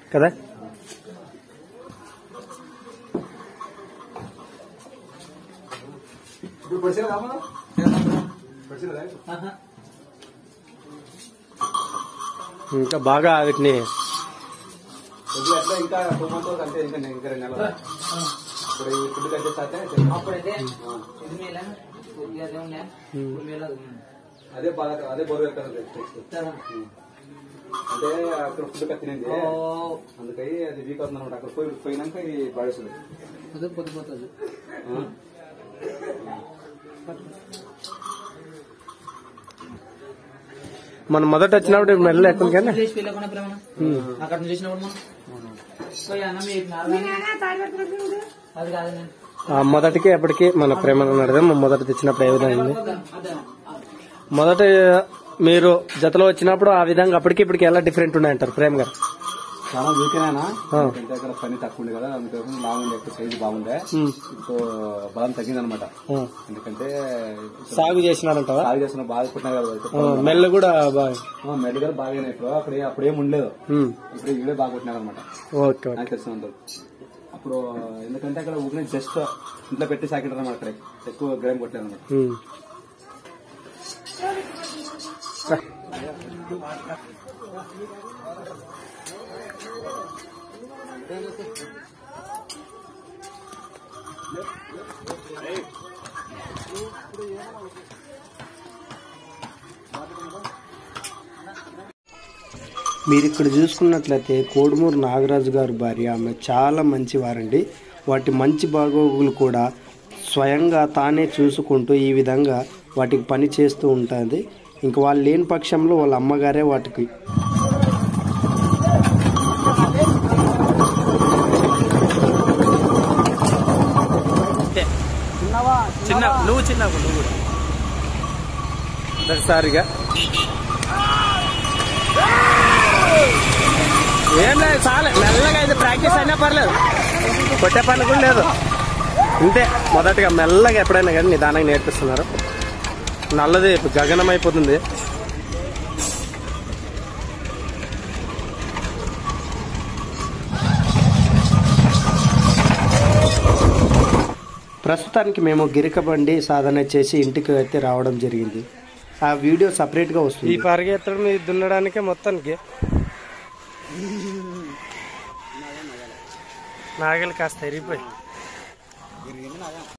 కదా ఇప్పుడు పడిసేలా కామా పడిసేలా ఇంకా బాగా వీటిని కొద్దిగా అట్లా ఇంకా టూ మంత్స్ అంటే ఇంకా ఇంకా రెండు నెలలు ఇప్పుడు ఈ ఫుడ్ కట్టేస్తే అప్పుడైతే ఇది మేలా ఇది అదే ఉండే ఇప్పుడు మేలా అదే బాగా అదే బరువు ఎక్కడ అంటే అక్కడ ఫుడ్ కత్తినండి అందుకని అది వీక్ అవుతుంది అనమాట అక్కడ పోయి పోయినాక ఇది పడేస్తుంది అదే పొద్దుపోతుంది మనం మొదట వచ్చినప్పుడు మెల్ల ఎక్కడికి కానీ చేసి వెళ్ళకుండా ప్రేమ అక్కడ నుంచి చూసినప్పుడు మనం పోయి అన్నం వేపినారు కానీ అది కాదు నేను ఆ మొదటికి ఎప్పటికి మన ప్రేమ నడదాం మొదట తెచ్చినప్పుడు ఏ విధంగా ఉంది అదే మొదట మీరు జతలో వచ్చినప్పుడు ఆ విధంగా అప్పటికి ఇప్పటికి ఎలా డిఫరెంట్ ఉన్నాయంటారు ప్రేమ్ గారు చాలా వీకేనా ఆ. అంటే అక్కడ పని తక్కువ ఉంది కదా అందుకోసం బాగుంది ఎక్కువ సైజు బాగుండే ఉమ్. సో బలం తగ్గింది అనమాట ఆ. ఎందుకంటే సాగు చేసినారంటావా సాగు చేస్తున్న బాగా పుట్టినా కదా ఆ, మెల్ల కూడా బాగా మెడికల్ బాగానే ఇప్పుడు అక్కడ అప్పుడు ఏం ఉండలేదు ఉమ్. ఇప్పుడు ఇవే బాగా పుట్టినారు అనమాట ఓకే ఓకే నాకు తెలిసినంత అప్పుడు ఎందుకంటే అక్కడ ఊరిని జస్ట్ ఇంట్లో పెట్టి సాకింటారు అనమాట అక్కడ ఎక్కువ గ్రామ్ కొట్టలేదు అనమాట ఉమ్. మీరు ఇక్కడ చూసుకున్నట్లయితే కోడుమూరు నాగరాజు గారి భార్య ఆమె చాలా మంచివారండి వాటి మంచి బాగోగులు కూడా స్వయంగా తానే చూసుకుంటూ ఈ విధంగా వాటికి పని చేస్తూ ఉంటుంది ఇంక వాళ్ళు లేని పక్షంలో వాళ్ళ అమ్మగారే వాటికి చిన్న నువ్వు చిన్న నువ్వు కూడా మొదటిసారిగా ఏం లేదు చాలే మెల్లగా అయితే ప్రాక్టీస్ అయినా పర్లేదు కొట్టే పని కూడా లేదు అంతే మొదటగా మెల్లగా ఎప్పుడైనా కానీ నిదానంగా నేర్పిస్తున్నారు నల్లది గగనం అయిపోతుంది ప్రస్తుతానికి మేము గిరిక బండి సాధన చేసి ఇంటికి అయితే రావడం జరిగింది ఆ వీడియో సపరేట్గా వస్తుంది ఈ పరిగెత్తడం ఇది దున్నడానికే మొత్తానికి నాగలి కాస్త ఎరిగిపోయి